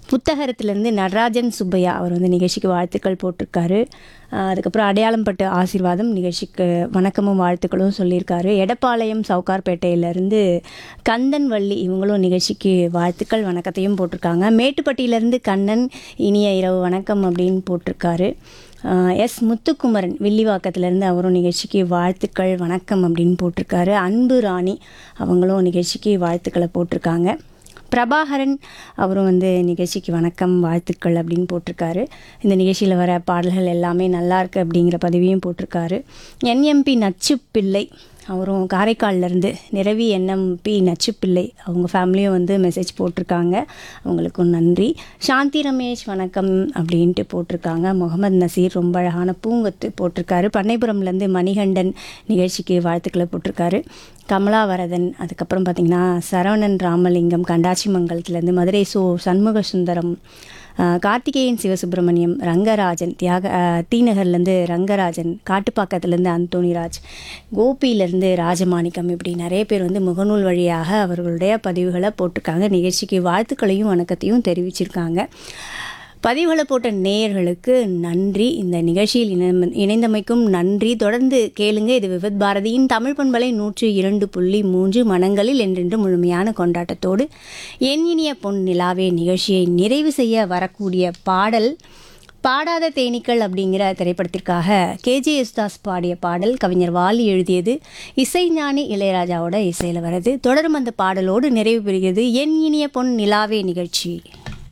புத்தகத்திலேருந்து நடராஜன் சுப்பையா அவர் வந்து நிகழ்ச்சிக்கு வாழ்த்துக்கள் போட்டிருக்காரு ஆஹ் அதுக்கப்புறம் அடையாளம் பட்டு ஆசீர்வாதம் நிகழ்ச்சிக்கு வணக்கமும் வாழ்த்துக்களும் சொல்லியிருக்காரு எடப்பாளையம் சவுகார்பேட்டையிலேருந்து கந்தன் வள்ளி இவங்களும் நிகழ்ச்சிக்கு வாழ்த்துக்கள் வணக்கத்தையும் போட்டிருக்காங்க மேட்டுப்பட்டியிலேருந்து கண்ணன் இனிய இரவு வணக்கம் அப்படின்னு போட்டிருக்காரு ஆஹ் எஸ் முத்துக்குமரன் வில்லிவாக்கத்துலேருந்து அவரும் நிகழ்ச்சிக்கு வாழ்த்துக்கள் வணக்கம் அப்படின்னு போட்டிருக்காரு அன்பு ராணி அவங்களும் நிகழ்ச்சிக்கு வாழ்த்துக்களை போட்டிருக்காங்க பிரபாகரன் அவரும் வந்து நிகழ்ச்சிக்கு வணக்கம் வாழ்த்துக்கள் அப்படின்னு போட்டிருக்காரு இந்த நிகழ்ச்சியில் வர பாடல்கள் எல்லாமே நல்லா இருக்கு அப்படிங்கிற பதிவையும் போட்டிருக்காரு என்எம்பி நச்சு பிள்ளை அவரும் காரைக்கால்லேருந்து நிரவி என்எம்பி நச்சுப்பிள்ளை அவங்க ஃபேமிலியும் வந்து மெசேஜ் போட்டிருக்காங்க அவங்களுக்கும் நன்றி சாந்தி ரமேஷ் வணக்கம் அப்படின்ட்டு போட்டிருக்காங்க முகமது நசீர் ரொம்ப அழகான பூங்கொத்து போட்டிருக்காரு பண்ணைபுரம்லேருந்து மணிகண்டன் நிகழ்ச்சிக்கு வாழ்த்துக்களை போட்டிருக்காரு கமலாவரதன் அதுக்கப்புறம் பார்த்திங்கன்னா சரவணன் ராமலிங்கம் கண்டாச்சிமங்கலத்துலேருந்து மதுரை சோ சண்முக சுந்தரம் ஆஹ் கார்த்திகேயன் சிவசுப்பிரமணியம் ரங்கராஜன் தியாக ஆஹ் தீநகர்லேருந்து ரங்கராஜன் காட்டுப்பாக்கத்துலேருந்து அந்தோணிராஜ் கோபியிலேருந்து ராஜமாணிக்கம் இப்படி நிறைய பேர் வந்து முகநூல் வழியாக அவர்களுடைய பதிவுகளை போட்டிருக்காங்க நிகழ்ச்சிக்கு வாழ்த்துக்களையும் வணக்கத்தையும் தெரிவிச்சிருக்காங்க பதிவுகளை போட்ட நேயர்களுக்கு நன்றி இந்த நிகழ்ச்சியில் இணைந்த- இணைந்தமைக்கும் நன்றி தொடர்ந்து கேளுங்க இது விவித் பாரதியின் தமிழ் பண்பலை நூற்று இரண்டு புள்ளி மூன்று மனங்களில் என்றென்று முழுமையான கொண்டாட்டத்தோடு என் இனிய பொன் நிலாவே நிகழ்ச்சியை நிறைவு செய்ய வரக்கூடிய பாடல் பாடாத தேனீக்கள் அப்படிங்கிற திரைப்படத்திற்காக கேஜே யேசுதாஸ் பாடிய பாடல் கவிஞர் வாலி எழுதியது இசைஞானி இளையராஜாவோட இசையில் வருது தொடரும் அந்த பாடலோடு நிறைவு பெறுகிறது என் இனிய பொன் நிலாவே நிகழ்ச்சி